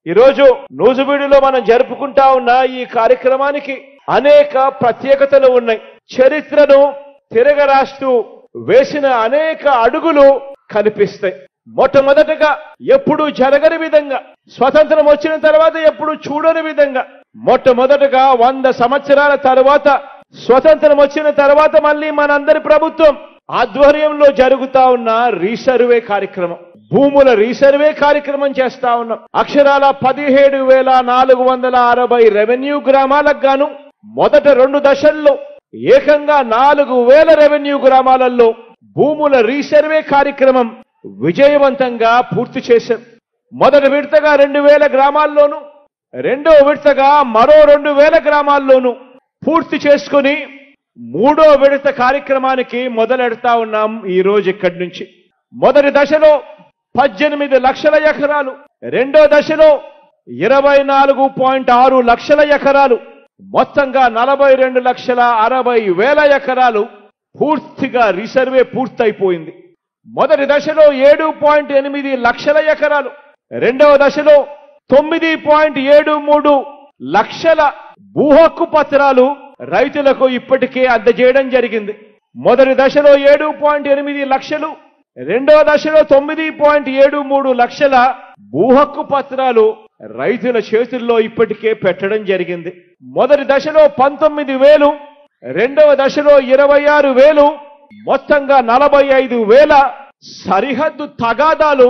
ఈరోజు నూజుబీడులో మనం జరుపుకుంటా ఉన్న ఈ కార్యక్రమానికి అనేక ప్రత్యేకతలు ఉన్నాయి చరిత్రను తిరగరాస్తూ వేసిన అనేక అడుగులు కనిపిస్తాయి మొట్టమొదటగా ఎప్పుడు జరగని విధంగా స్వతంత్రం వచ్చిన తర్వాత ఎప్పుడు చూడని విధంగా మొట్టమొదటగా వంద సంవత్సరాల తర్వాత స్వతంత్రం వచ్చిన తర్వాత మళ్ళీ మనందరి ప్రభుత్వం ఆధ్వర్యంలో జరుగుతా ఉన్న రీసర్వే కార్యక్రమం భూముల రీసర్వే కార్యక్రమం చేస్తా ఉన్నాం అక్షరాల పదిహేడు వేల నాలుగు వందల అరవై రెవెన్యూ గ్రామాలకు గాను మొదట రెండు దశల్లో ఏకంగా నాలుగు వేల రెవెన్యూ గ్రామాలలో భూముల రీసర్వే కార్యక్రమం విజయవంతంగా పూర్తి చేశాం మొదటి విడతగా రెండు వేల గ్రామాల్లోనూ రెండో విడతగా మరో రెండు వేల గ్రామాల్లోనూ పూర్తి చేసుకుని మూడో విడత కార్యక్రమానికి మొదలెడతా ఉన్నాం ఈ రోజు ఇక్కడి నుంచి మొదటి దశలో పద్దెనిమిది లక్షల ఎకరాలు రెండో దశలో ఇరవై నాలుగు పాయింట్ ఆరు లక్షల ఎకరాలు మొత్తంగా నలభై రెండు లక్షల అరవై వేల ఎకరాలు పూర్తిగా రీసర్వే పూర్తయిపోయింది మొదటి దశలో ఏడు పాయింట్ ఎనిమిది లక్షల ఎకరాలు రెండవ దశలో తొమ్మిది పాయింట్ ఏడు మూడు లక్షల భూ హక్కు పత్రాలు రైతులకు ఇప్పటికే అందజేయడం జరిగింది మొదటి దశలో ఏడు పాయింట్ ఎనిమిది లక్షలు రెండవ దశలో తొమ్మిది పాయింట్ ఏడు మూడు లక్షల భూ హక్కు పత్రాలు రైతుల చేతుల్లో ఇప్పటికే పెట్టడం జరిగింది మొదటి దశలో పంతొమ్మిది వేలు రెండవ దశలో ఇరవై ఆరు వేలు మొత్తంగా నలభై ఐదు వేల సరిహద్దు తగాదాలు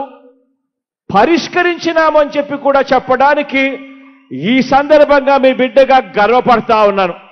పరిష్కరించినామని చెప్పి కూడా చెప్పడానికి ఈ సందర్భంగా మీ బిడ్డగా గర్వపడతా ఉన్నాను